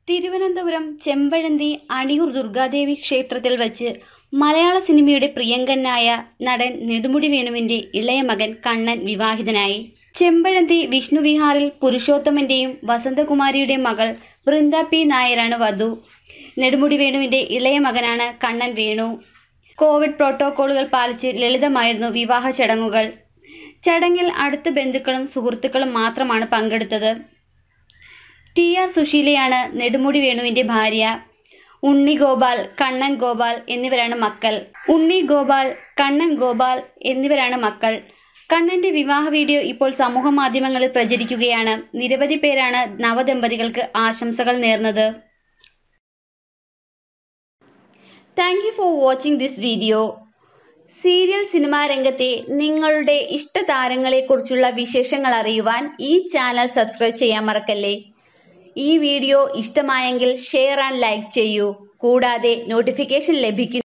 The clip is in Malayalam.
തിരുവനന്തപുരം ചെമ്പഴന്തി അണിയൂർ ദുർഗാദേവി ക്ഷേത്രത്തിൽ വച്ച് മലയാള സിനിമയുടെ പ്രിയങ്കരനായ നടൻ നെടുമുടി വേണുവിന്റെ ഇളയ മകൻ കണ്ണൻ വിവാഹിതനായി ചെമ്പഴന്തി വിഷ്ണുവിഹാറിൽ പുരുഷോത്തമന്റെയും വസന്തകുമാരിയുടെ മകൾ വൃന്ദ പി നായരാണ് വധു നെടുമുടി വേണുവിന്റെ ഇളയ മകനാണ് കണ്ണൻ വേണു കോവിഡ് പ്രോട്ടോക്കോളുകൾ പാലിച്ച് ലളിതമായിരുന്നു വിവാഹ ചടങ്ങുകൾ ചടങ്ങിൽ അടുത്ത ബന്ധുക്കളും സുഹൃത്തുക്കളും മാത്രമാണ് പങ്കെടുത്തത് ടി ആർ സുശീലയാണ് നെടുമുടി വേണുവിന്റെ ഭാര്യ ഉണ്ണി ഗോപാൽ കണ്ണൻ ഗോപാൽ എന്നിവരാണ് മക്കൾ ഉണ്ണി ഗോപാൽ കണ്ണൻ ഗോപാൽ എന്നിവരാണ് മക്കൾ കണ്ണന്റെ വിവാഹ വീഡിയോ ഇപ്പോൾ സമൂഹ മാധ്യമങ്ങളിൽ പ്രചരിക്കുകയാണ് നിരവധി പേരാണ് നവദമ്പതികൾക്ക് ആശംസകൾ നേർന്നത് thank you for watching this video serial cinema രംഗത്തെ നിങ്ങളുടെ ഇഷ്ട താരങ്ങളെക്കുറിച്ചുള്ള വിശേഷങ്ങൾ അറിയുവാൻ ഈ ചാനൽ സബ്സ്ക്രൈബ് ചെയ്യാൻ മറക്കല്ലേ ഈ വീഡിയോ ഇഷ്ടമായെങ്കിൽ ഷെയർ ആൻഡ് ലൈക്ക് ചെയ്യൂ കൂടാതെ നോട്ടിഫിക്കേഷൻ ലഭിക്കുന്നു